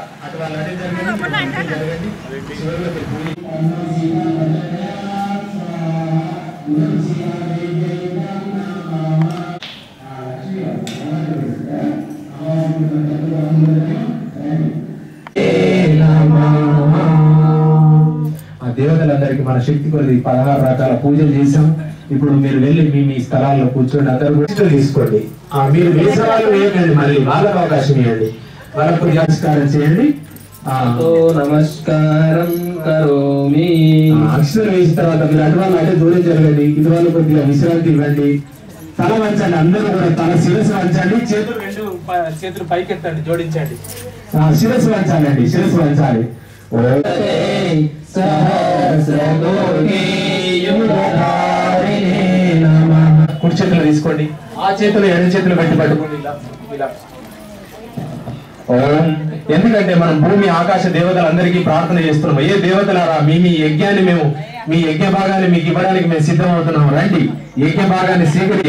అటు వాళ్ళు అటు జరగండి ఇటు జరగండి చివరిలో మీరు పూరి ఆ దేవతలందరికీ మన శక్తి కొద్ది పదహారు రకాల పూజలు చేశాం ఇప్పుడు మీరు వెళ్ళి మీ మీ స్థలాల్లో కూర్చోండి అందరూ కూడా ఇష్టం తీసుకోండి ఆ మీరు వేసిన వాళ్ళు వేయకండి మళ్ళీ వాళ్ళకు అవకాశం ఇవ్వండి వాళ్ళకు నమస్కారం చేయండి ఆ, నమస్కారం కరోమి ఆ, అక్షరం వేసిన తర్వాత మీరు అటు వాళ్ళు అంటే దూరం జరగండి ఇటు వాళ్ళు కొద్దిగా విశ్రాంతి ఇవ్వండి తల వంచండి అందరూ కూడా తల శిరస్సు వంచండి చేతులు రెండు ప- చేతులు పైకెత్తండి జోడించండి ఆ, శిరస్సు వంచాలండి శిరస్సు వంచాలి ఓ కుడి చేతులు తీసుకోండి ఆ చేతులు ఎడ చేతులు పెట్టి పట్టుకోండి ఇలా ఇలా ఓం ఎందుకంటే మనం భూమి ఆకాశ దేవతలందరికీ ప్రార్థన చేస్తున్నాం ఏ దేవతలారా మీ మీ యజ్ఞాన్ని మేము మీ యజ్ఞ భాగాన్ని మీకు ఇవ్వడానికి మేము సిద్ధం అవుతున్నాం రండి యజ్ఞ భాగాన్ని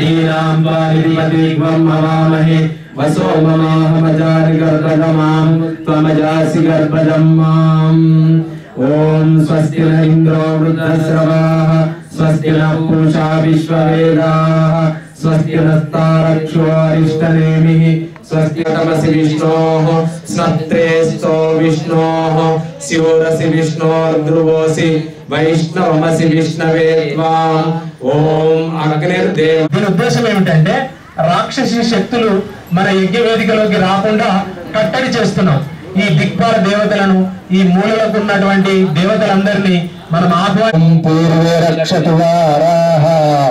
స్వీకరించే వసో మమాహమజారి గర్భదమాం త్వమజాసి గర్భదం మాం ఓం స్వస్తి న ఇంద్రో వృద్ధశ్రవాః స్వస్తి న పూషా విశ్వవేదాః స్వస్తి నస్తారక్షో అరిష్టనేమిః స్వస్తి తమసి విష్ణోః స్వత్రేస్తో విష్ణోః శివోరసి విష్ణోర్ధ్రువోసి వైష్ణవమసి విష్ణవే త్వాం ఓం అగ్నిర్దేవ దీని ఉద్దేశం ఏమిటంటే రాక్షసి శక్తులు మన యజ్ఞ వేదికలోకి రాకుండా కట్టడి చేస్తున్నాం ఈ దిక్పాల దేవతలను ఈ మూలలకు ఉన్నటువంటి దేవతలందరినీ మనం ఆహ్వానం పూర్వే రక్షతు వారాహ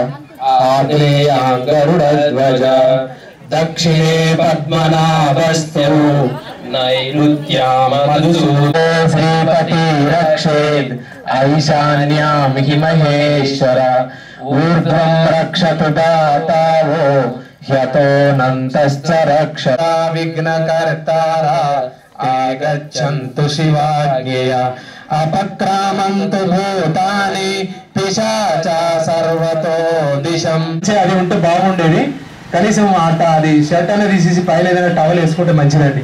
ఆగ్నేయాంగరుడధ్వజ దక్షిణే పద్మనాభస్తు నైరుత్యామధుసూదో శ్రీపతి రక్షేద్ ఐశాన్యాం హి మహేశ్వర ఊర్ధ్వం రక్షతు దాతావో హ్యతోనంతశ్చ రక్ష విఘ్నకర్తారా ఆగచ్చంతు శివాజ్ఞయ అపక్రామంతు భూతాని పిశాచా సర్వతో దిశం అది ఉంటే బాగుండేది కనీసం ఆట అది షర్ట్ అనేది తీసేసి పైన ఏదైనా టవల్ వేసుకుంటే మంచిదండి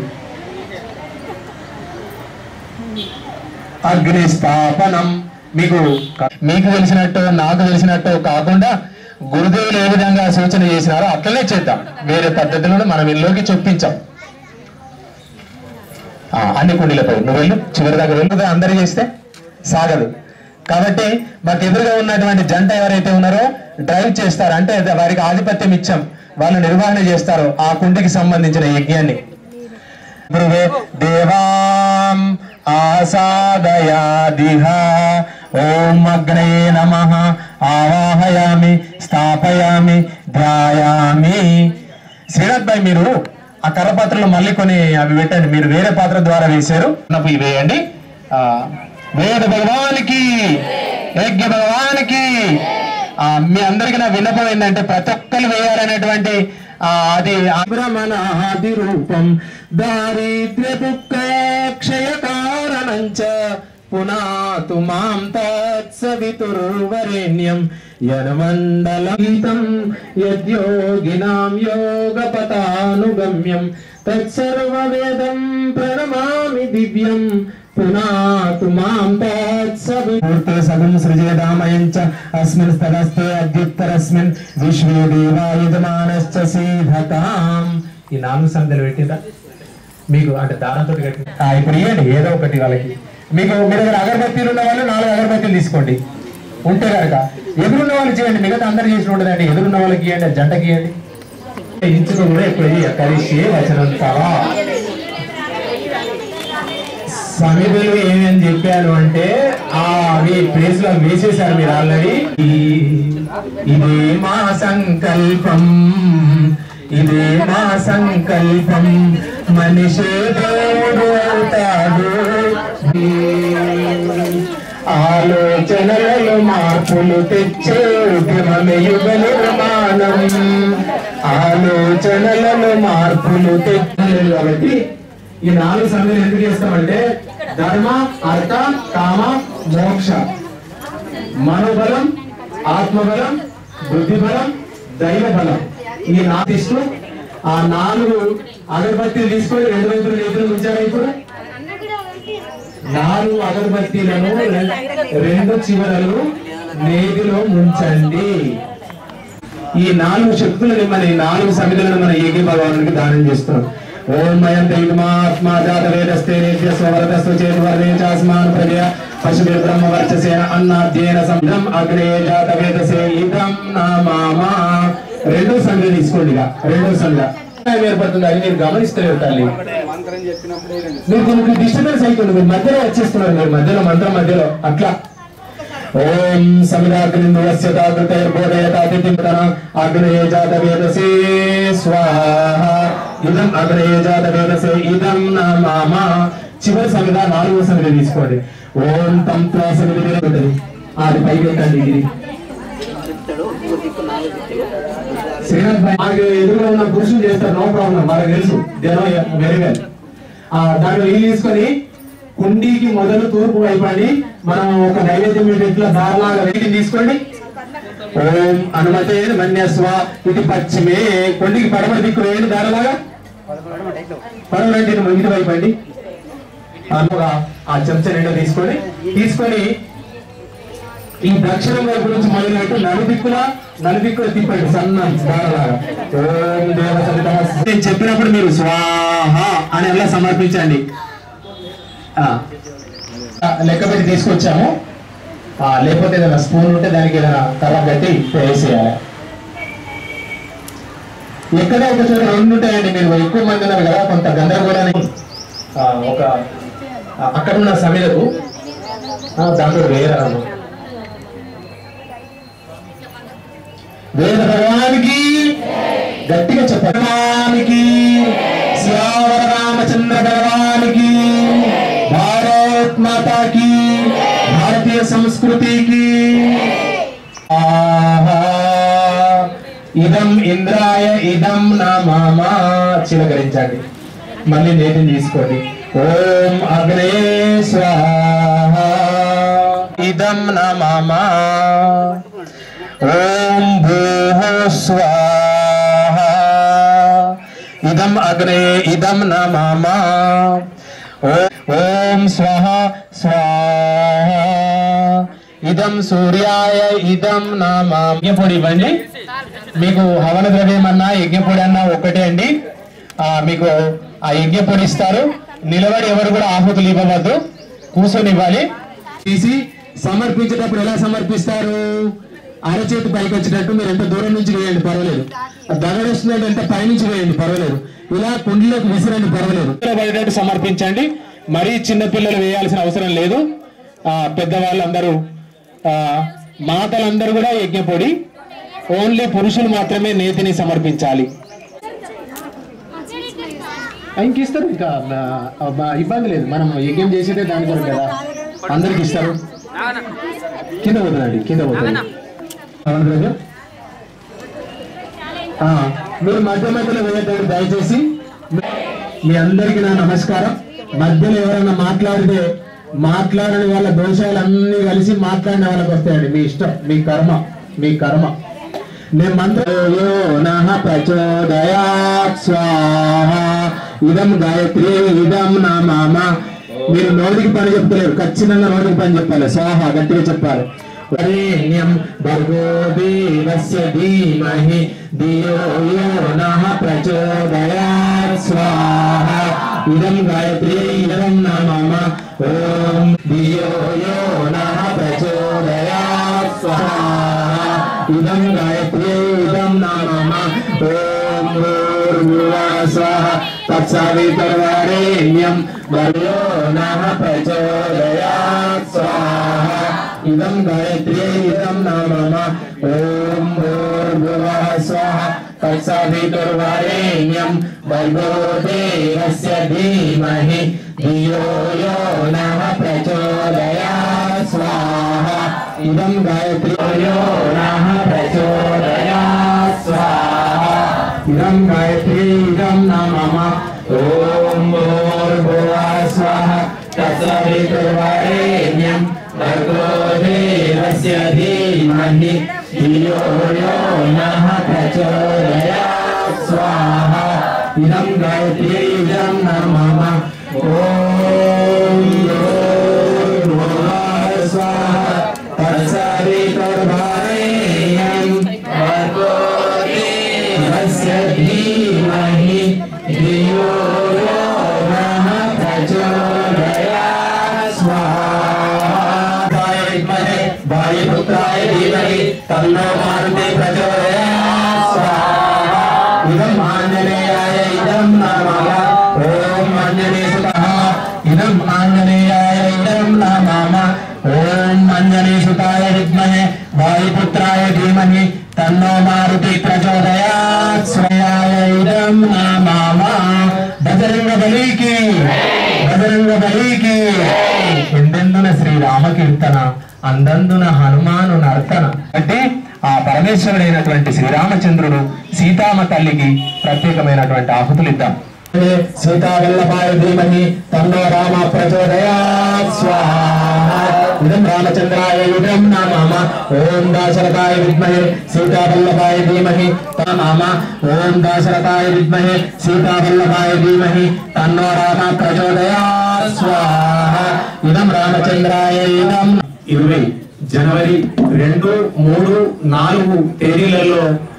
అగ్ని స్థాపనం మీకు మీకు తెలిసినట్టు నాకు తెలిసినట్టు కాకుండా గురుదేవులు ఏ విధంగా సూచన చేసినారో అట్లనే చేద్దాం వేరే పద్ధతులను మనం ఇల్లోకి చొప్పించాం ఆ, అన్ని కుండీలపై నువ్వు వెళ్ళు చివరి దాకా వెళ్ళు అందరు చేస్తే సాగదు కాబట్టి మాకు ఎదురుగా ఉన్నటువంటి జంట ఎవరైతే ఉన్నారో డ్రైవ్ చేస్తారు అంటే అది వారికి ఆధిపత్యం ఇచ్చాం వాళ్ళు నిర్వహణ చేస్తారు ఆ కుండికి సంబంధించిన యజ్ఞాన్ని బ్రువే దేవాం ఆసాదయాదిహ ఓం అగ్నయే నమ ఆవాహయామి స్థాపయామి ధ్యాయామి శ్రీనాథ్ భాయ్ మీరు ఆ కర్రపాత్రలు మళ్ళీ కొన్ని అవి పెట్టండి మీరు వేరే పాత్ర ద్వారా వేశారు నాకు ఇవి వేయండి ఆ, వేద భగవానికి యజ్ఞ భగవానికి ఆ, మీ అందరికి నా విన్నపం ఏంటంటే ప్రతి ఒక్కరు వేయాలనేటువంటి ఆ, అది అభ్రమణాది రూపం దారిద్ర్య దుఃఖ క్షయ కారణంచ పునాతు మాం తత్సవితుర్వరేణ్యం యనమండలం యద్యోగినాం యోగపతానుగమ్యం తత్సర్వవేదం ప్రణమామి దివ్యం పునాతు మాం తత్సవితే సగం సృజేదామయం చ అస్మిన్ స్థలస్థే అద్యుత్తరస్మిన్ విశ్వే దేవా యజమానశ్చ సీధతాం ఈ నాలుగు సంఖ్యలు పెట్టిందా మీకు అంటే దారంతో కట్టి ఆ, ఇప్పుడు ఇవ్వండి ఏదో ఒకటి వాళ్ళకి మీకు మీ దగ్గర అగరబత్తీలు ఉన్న వాళ్ళు నాలుగు అగరబత్తీలు తీసుకోండి ఉంటే కనుక ఎదురున్న వాళ్ళు చేయండి మిగతా అందరు చేసిన ఉండదండి ఎదురున్న వాళ్ళకి ఇవ్వండి జంటకి ఇవ్వండి ఇంచుకు కూడా ఎక్కువ కలిసి వచనంతావా సమిధులు ఏమని చెప్పాను అంటే ఆ అవి ప్లేస్ లో వేసేసారు మీరు ఆల్రెడీ ఇదే మా సంకల్పం ఇదే మా సంకల్పం మనిషి దేవుడు అవుతాడు ఆలోచనలలో మార్పులు తెచ్చే ఉద్యమమే యుగ నిర్మాణం ఆలోచనలలో మార్పులు తెచ్చే కాబట్టి ఈ నాలుగు సమయాలు ఎందుకు చేస్తామంటే ధర్మ అర్థ కామ మోక్ష మనోబలం ఆత్మబలం బుద్ధిబలం దైవ బలం ఈ నాటిస్తూ ఆ నాలుగు అగరబత్తీలు తీసుకొని రెండు వైపులు నేతలు ఉంచారా ఇప్పుడు నాలుగు అగరబత్తీలను రె- రెండు చివరలు నేతిలో ముంచండి ఈ నాలుగు శక్తులని మన ఈ నాలుగు సమితులను మన ఏకీ భగవానుడికి దానం చేస్తున్నాం ఓం మయం దైవమాత్మా జాత వేదస్తే నిత్య స్వరతస్సు చేతి వర్ణే చాస్మాన్ ప్రజయ పశుభి బ్రహ్మ వర్చసేన అన్నాధ్యేన సంధం అగ్నే జాత వేదసే ఇదం నామామా రెండో సంధి తీసుకోండి ఇక రెండో సంధి ఏర్పడుతుంది అది మీరు గమనిస్తలేరు తల్లి మీరు దీనికి డిస్టర్బెన్స్ అవుతుంది మీరు మధ్యలో వచ్చేస్తున్నారు మీరు మధ్యలో మంత్రం మధ్యలో అట్లా ఓం సమిదాగ్నింద్రస్య తాకృతైర్బోధయతాతిథింతన అగ్నయే జాత వేదసే స్వాహ ఇదం అగ్నయే జాత వేదసే ఇదం నామామ చివరి సమిద నాలుగో సమిద తీసుకోండి ఓం తంత్ర సమిది ఉంటుంది అది పైకి ఎక్కండి ఇది శ్రీనాథ్ భాయ్ నాకు ఎదురుగా ఉన్న పురుషులు చేస్తారు నో ప్రాబ్లం వాళ్ళకి తెలుసు దేనో వెరీ వెల్ దాంట్లో నీళ్ళు తీసుకొని కుండీకి మొదలు తూర్పు వైపండి మనం ఒక నైవేద్యం ఎట్లా దారిలాగా వెయిట్ తీసుకోండి ఓం అనుమతే మన్యస్వ ఇది పశ్చిమే కొండికి పడమటి దిక్కు వేయండి దారిలాగా పడమటి ఇది వైపండి అందుగా ఆ చెంచా నిండా తీసుకొని తీసుకొని ఈ దక్షిణం వైపు నుంచి మొదలైనట్టు నలుదిక్కుల నలుదిక్కుల తిప్పండి సన్న దారలాగా ఓం దేవ సవిత నేను చెప్పినప్పుడు మీరు స్వాహ అని అలా సమర్పించండి ఆ. ఆ, లెక్క పెట్టి తీసుకొచ్చాము ఆ, లేకపోతే ఏదైనా స్పూన్ ఉంటే దానికి ఏదైనా కర్ర కట్టి వేసేయాలి ఎక్కడ ఒక చోట రెండు ఉంటాయండి మీరు ఎక్కువ మంది ఉన్నారు కదా కొంత గందరగోళానికి ఆ, ఒక ఆ, అక్కడ ఉన్న సమీరకు ఆ, దాంట్లో వేయరాము వేద భగవానికి గట్టిగా చెప్పడానికి శ్యామల రామచంద్ర భగవానికి భారత్ మాతాకి భారతీయ సంస్కృతికి ఆహా ఇదం ఇంద్రాయ ఇదం నా మామ చిలకరించండి మళ్ళీ నేతిని తీసుకోండి ఓం అగ్నే స్వాహ ఇదం నా మామ ఓం భూః స్వాహ ఇదం అగ్నే ఇదం న మమ ఓ- ఓం స్వహ స్వాహ ఇదం సూర్యాయ ఇదం నా మమ యజ్ఞపొడి ఇవ్వండి మీకు హవన ద్రవ్యం అన్నా యజ్ఞపొడి అన్నా ఒకటే అండి ఆ, మీకు ఆ యజ్ఞపొడి ఇస్తారు నిలబడి ఎవరు కూడా ఆహుతులు ఇవ్వవద్దు కూర్చొని ఇవ్వాలి తీసి సమర్పించేటప్పుడు ఎలా సమర్పిస్తారు అరచేతి పైకి వచ్చేటట్టు మీరు ఎంత దూరం నుంచి వేయండి పర్వాలేదు దగడొస్తున్నట్టు ఎంత పైనుంచి వేయండి పర్వాలేదు ఇలా కుండలోకి విసిరండి పర్వాలేదు పడేటట్టు సమర్పించండి మరీ చిన్న పిల్లలు వేయాల్సిన అవసరం లేదు ఆ, పెద్దవాళ్ళందరూ ఆ, మాతలందరూ కూడా యజ్ఞపొడి ఓన్లీ పురుషులు మాత్రమే నేతిని సమర్పించాలి ఇంక ఇస్తారు ఇంకా ఆ, బా- ఇబ్బంది లేదు మనం యజ్ఞం చేసేదే దాని కొరకు కదా అందరికి ఇస్తారు కింద పోతుందండి కింద పోతుంది అవును బ్రదర్? ఆ, మీరు మధ్య మధ్యలో వేయద్దండి దయచేసి మీ అందరికీ నా నమస్కారం మధ్యలో ఎవరైనా మాట్లాడితే మాట్లాడని వాళ్ళ దోషాలన్నీ కలిసి మాట్లాడిన వాళ్ళకి వస్తాయండి మీ ఇష్టం మీ కర్మ మీ కర్మ నేను మంత్రయో నః ప్రచోదయాత్ స్వాహ ఇదం గాయత్రి ఇదం నా మామ మీరు నోటికి పని చెప్తలేరు ఖచ్చితంగా నోటికి పని చెప్పాలి స్వాహ గట్టిగా చెప్పాలి వరేణ్యం భర్గో దేవస్య ధీమహి ధియో యో నః ప్రచోదయాత్ స్వాహ ఇదం గాయత్రి ఇదం నా మామ ఓం ధియో యో నః ప్రచోదయాత్ స్వాహ ఇదం గాయత్రి ఇదం నామ ఓం భూర్భువః స్వః తత్సవితుర్వరేణ్యం భర్గో నః ప్రచోదయాత్ స్వాహ ఇదం గాయత్రి ఇదం నామ ఓం భూర్భువః స్వః తత్సవితుర్వరేణ్యం భర్గో దేవస్య ధీమహి ధియో యో నః ప్రచోదయాత్ స్వాహ ఇదం గాయత్రి యో నః ప్రచోదయాత్ స్వాహ ఇదం గాయత్రి ఇదం నమః ఓం భూర్భువః స్వః తత్సవితుర్వరేణ్యం భర్గో దేవస్య ధీమహి ధియో యో నః ప్రచోదయాత్ స్వాహ ఇదం గాయత్రి ఇదం నమః ఓం ఇదం ఆంజనేయాయ ఇదం నమః ఓం అంజనేసుతాయ విద్మహే వాయుపుత్రాయ ధీమహి తన్నో మారుతి ప్రచోదయాత్ స్వయాయ ఇదం నమః బజరంగ బలికి బజరంగ బలికి ఎందెందున శ్రీరామ కీర్తన అందందున హనుమాను నర్తన అంటే ఆ పరమేశ్వరుడైనటువంటి శ్రీరామచంద్రుడు సీతామ తల్లికి ప్రత్యేకమైనటువంటి ఆహుతులు ఇద్దాం సీతావల్లభాయ ధీమహి తన్నో రామ ప్రచోదయాత్ స్వాహా ఇదం రామచంద్రాయ ఇదం నామ ఓం దాశరథాయ విద్మహే సీతావల్లభాయ ధీమహి నామ ఓం దాశరథాయ విద్మహే సీతావల్లభాయ ధీమహి తన్నో రామ ప్రచోదయాత్ స్వాహా ఇదం రామచంద్రాయ ఇదం ఇరవై జనవరి రెండు మూడు నాలుగు తేదీలలో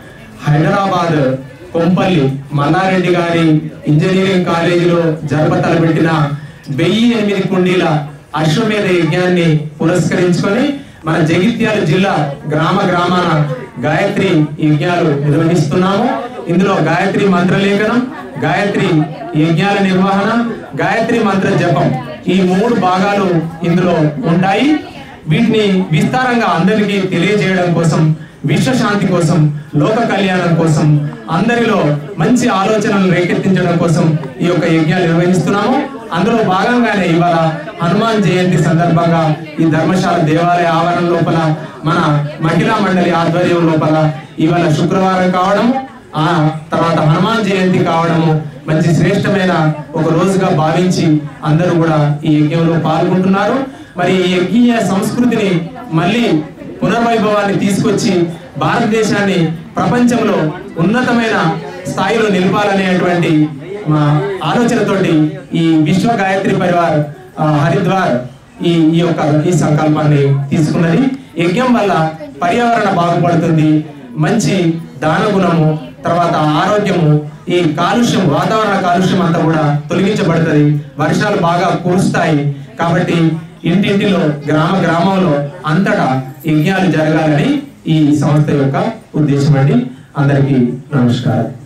హైదరాబాద్ కొంపల్లి మల్లారెడ్డి గారి ఇంజనీరింగ్ కాలేజీలో జరప తలపెట్టిన వెయ్యి ఎనిమిది కుండీల అశ్వమేధ యజ్ఞాన్ని పురస్కరించుకొని మన జగిత్యాల జిల్లా గ్రామ గ్రామాన గాయత్రి యజ్ఞాలు నిర్వహిస్తున్నాము ఇందులో గాయత్రి మంత్రలేఖనం గాయత్రి యజ్ఞాల నిర్వహణ గాయత్రి మంత్ర జపం ఈ మూడు భాగాలు ఇందులో ఉంటాయి వీటిని విస్తారంగా అందరికీ తెలియజేయడం కోసం విశ్వశాంతి కోసం లోక కళ్యాణం కోసం అందరిలో మంచి ఆలోచనలు రేకెత్తించడం కోసం ఈ యొక్క యజ్ఞాలు నిర్వహిస్తున్నాము అందులో భాగంగానే ఇవాళ హనుమాన్ జయంతి సందర్భంగా ఈ ధర్మశాల దేవాలయ ఆవరణ లోపల మన మహిళా మండలి ఆధ్వర్యం లోపల ఇవాళ శుక్రవారం కావడం ఆ తర్వాత హనుమాన్ జయంతి కావడము మంచి శ్రేష్టమైన ఒక రోజుగా భావించి అందరూ కూడా ఈ యజ్ఞంలో పాల్గొంటున్నారు మరి ఈ యజ్ఞీయ సంస్కృతిని మళ్ళీ పునర్వైభవాన్ని తీసుకొచ్చి భారతదేశాన్ని ప్రపంచంలో ఉన్నతమైన స్థాయిలో నిలపాలనేటువంటి మా ఆలోచనతోటి ఈ విశ్వ గాయత్రి పరివార్ ఆ, హరిద్వార్ ఈ ఈ యొక్క ఈ సంకల్పాన్ని తీసుకున్నది యజ్ఞం వల్ల పర్యావరణ బాగుపడుతుంది మంచి దాన గుణము తర్వాత ఆరోగ్యము ఈ కాలుష్యం వాతావరణ కాలుష్యం అంతా కూడా తొలగించబడుతుంది వర్షాలు బాగా కురుస్తాయి కాబట్టి ఇంటింటిలో గ్రామ గ్రామంలో అంతటా యజ్ఞాలు జరగాలని ఈ సంస్థ యొక్క ఉద్దేశం అండి అందరికీ నమస్కారం